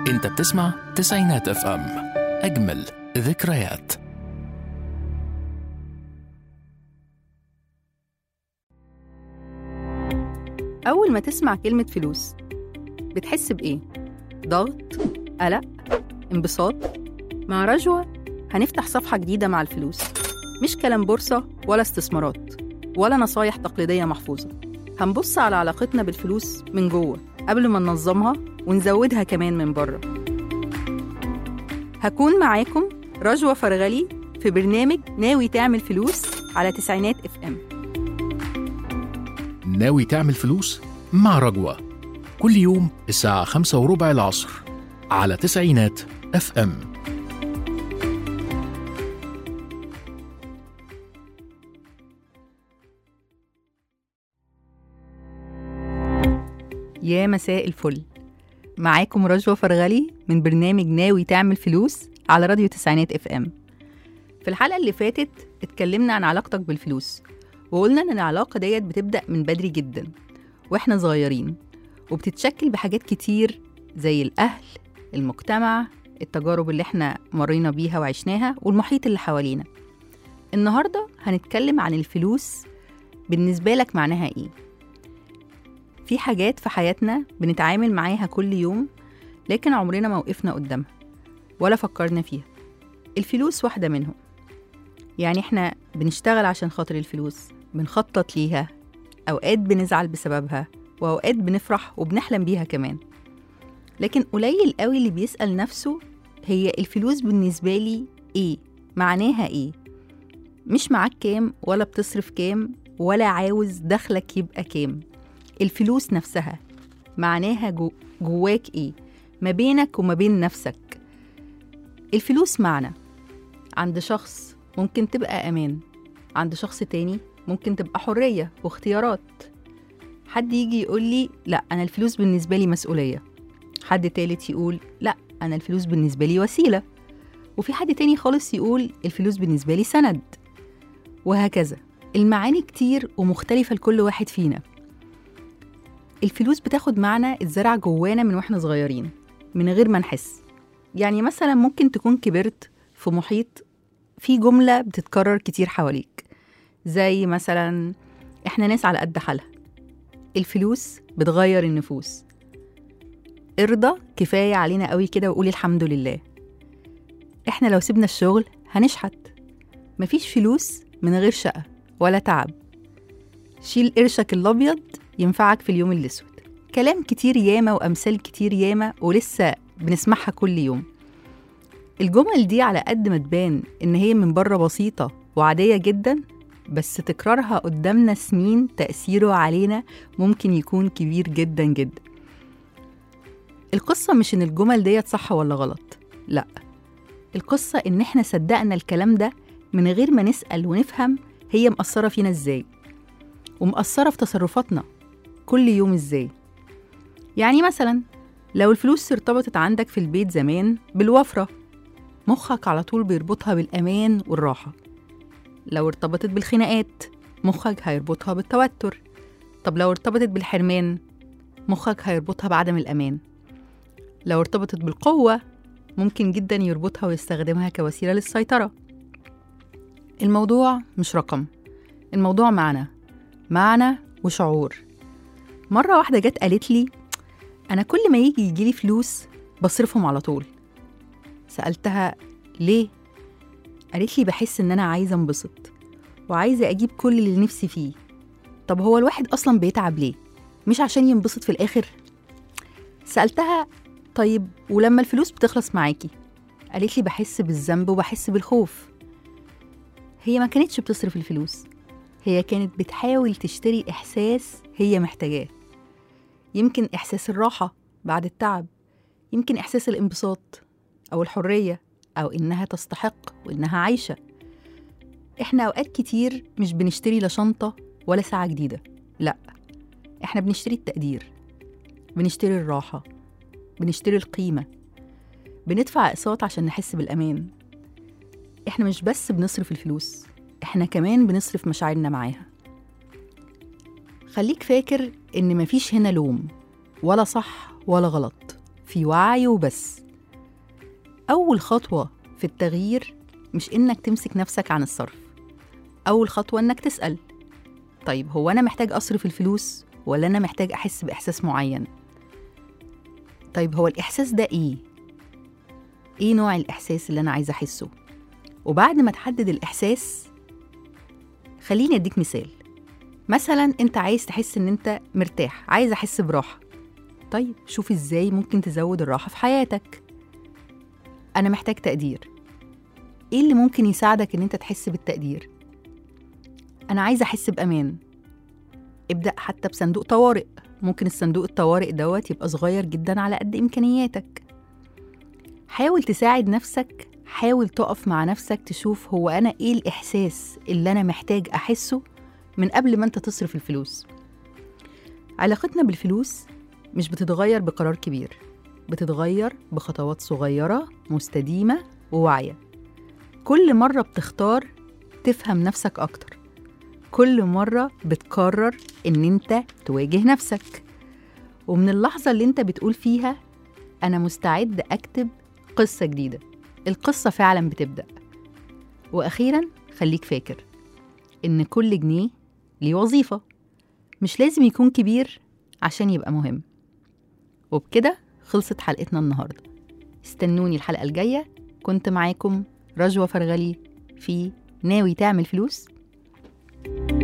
انت بتسمع تسعينات اف ام اجمل ذكريات أول ما تسمع كلمة فلوس بتحس بإيه؟ ضغط؟ قلق؟ انبساط؟ مع رجوة هنفتح صفحة جديدة مع الفلوس مش كلام بورصة ولا استثمارات ولا نصايح تقليدية محفوظة هنبص على علاقتنا بالفلوس من جوه قبل ما ننظمها ونزودها كمان من بره هكون معاكم رجوة فرغلي في برنامج ناوي تعمل فلوس على تسعينات اف ام ناوي تعمل فلوس مع رجوة كل يوم الساعة خمسة وربع العصر على تسعينات اف ام يا مساء الفل معاكم رجوة فرغلي من برنامج ناوي تعمل فلوس على راديو تسعينات اف ام في الحلقة اللي فاتت اتكلمنا عن علاقتك بالفلوس وقلنا ان العلاقة ديت بتبدأ من بدري جدا واحنا صغيرين وبتتشكل بحاجات كتير زي الأهل المجتمع التجارب اللي احنا مرينا بيها وعشناها والمحيط اللي حوالينا النهاردة هنتكلم عن الفلوس بالنسبة لك معناها ايه في حاجات في حياتنا بنتعامل معاها كل يوم لكن عمرنا ما وقفنا قدامها ولا فكرنا فيها الفلوس واحدة منهم يعني احنا بنشتغل عشان خاطر الفلوس بنخطط ليها أوقات بنزعل بسببها وأوقات بنفرح وبنحلم بيها كمان لكن قليل قوي اللي بيسأل نفسه هي الفلوس بالنسبة لي ايه معناها ايه مش معاك كام ولا بتصرف كام ولا عاوز دخلك يبقى كام الفلوس نفسها معناها جو جواك ايه ما بينك وما بين نفسك الفلوس معنى عند شخص ممكن تبقى امان عند شخص تاني ممكن تبقى حرية واختيارات حد يجي يقول لي لا انا الفلوس بالنسبة لي مسؤولية حد تالت يقول لا انا الفلوس بالنسبة لي وسيلة وفي حد تاني خالص يقول الفلوس بالنسبة لي سند وهكذا المعاني كتير ومختلفة لكل واحد فينا الفلوس بتاخد معنى اتزرع جوانا من واحنا صغيرين من غير ما نحس يعني مثلا ممكن تكون كبرت في محيط في جملة بتتكرر كتير حواليك زي مثلا احنا ناس على قد حالها الفلوس بتغير النفوس ارضى كفاية علينا قوي كده وقولي الحمد لله احنا لو سيبنا الشغل هنشحت مفيش فلوس من غير شقة ولا تعب شيل قرشك الأبيض ينفعك في اليوم الأسود كلام كتير ياما وأمثال كتير ياما ولسه بنسمعها كل يوم الجمل دي على قد ما تبان إن هي من بره بسيطة وعادية جدا بس تكرارها قدامنا سنين تأثيره علينا ممكن يكون كبير جدا جدا القصة مش إن الجمل ديت صح ولا غلط لأ القصة إن إحنا صدقنا الكلام ده من غير ما نسأل ونفهم هي مأثرة فينا إزاي ومأثرة في تصرفاتنا كل يوم إزاي يعني مثلا لو الفلوس ارتبطت عندك في البيت زمان بالوفرة مخك على طول بيربطها بالأمان والراحة لو ارتبطت بالخناقات مخك هيربطها بالتوتر طب لو ارتبطت بالحرمان مخك هيربطها بعدم الأمان لو ارتبطت بالقوة ممكن جدا يربطها ويستخدمها كوسيلة للسيطرة الموضوع مش رقم الموضوع معنى معنى وشعور مرة واحدة جت قالت لي أنا كل ما يجي يجيلي فلوس بصرفهم على طول سألتها ليه؟ قالت لي بحس إن أنا عايزة انبسط وعايزة أجيب كل اللي نفسي فيه طب هو الواحد أصلا بيتعب ليه؟ مش عشان ينبسط في الآخر؟ سألتها طيب ولما الفلوس بتخلص معاكي؟ قالت لي بحس بالذنب وبحس بالخوف هي ما كانتش بتصرف الفلوس هي كانت بتحاول تشتري إحساس هي محتاجاه يمكن إحساس الراحة بعد التعب يمكن إحساس الانبساط أو الحرية أو إنها تستحق وإنها عايشة إحنا أوقات كتير مش بنشتري لا شنطة ولا ساعة جديدة لأ إحنا بنشتري التقدير بنشتري الراحة بنشتري القيمة بندفع أقساط عشان نحس بالأمان إحنا مش بس بنصرف الفلوس إحنا كمان بنصرف مشاعرنا معاها خليك فاكر إن مفيش هنا لوم ولا صح ولا غلط في وعي وبس أول خطوة في التغيير مش إنك تمسك نفسك عن الصرف أول خطوة إنك تسأل طيب هو أنا محتاج أصرف الفلوس ولا أنا محتاج أحس بإحساس معين طيب هو الإحساس ده إيه؟ إيه نوع الإحساس اللي أنا عايزة أحسه؟ وبعد ما تحدد الإحساس خليني أديك مثال مثلا أنت عايز تحس إن أنت مرتاح عايز أحس براحة طيب شوف إزاي ممكن تزود الراحة في حياتك أنا محتاج تقدير إيه اللي ممكن يساعدك إن أنت تحس بالتقدير؟ أنا عايزة أحس بأمان ابدأ حتى بصندوق طوارئ ممكن الصندوق الطوارئ دوت يبقى صغير جدا على قد إمكانياتك حاول تساعد نفسك حاول تقف مع نفسك تشوف هو أنا إيه الإحساس اللي أنا محتاج أحسه من قبل ما أنت تصرف الفلوس علاقتنا بالفلوس مش بتتغير بقرار كبير بتتغير بخطوات صغيرة مستديمة وواعية كل مرة بتختار تفهم نفسك أكتر كل مرة بتقرر إن أنت تواجه نفسك ومن اللحظة اللي أنت بتقول فيها أنا مستعد أكتب قصة جديدة القصة فعلا بتبدأ وأخيرا خليك فاكر إن كل جنيه ليه وظيفة مش لازم يكون كبير عشان يبقى مهم وبكده خلصت حلقتنا النهاردة استنوني الحلقة الجاية كنت معاكم رجوة فرغلي في ناوي تعمل فلوس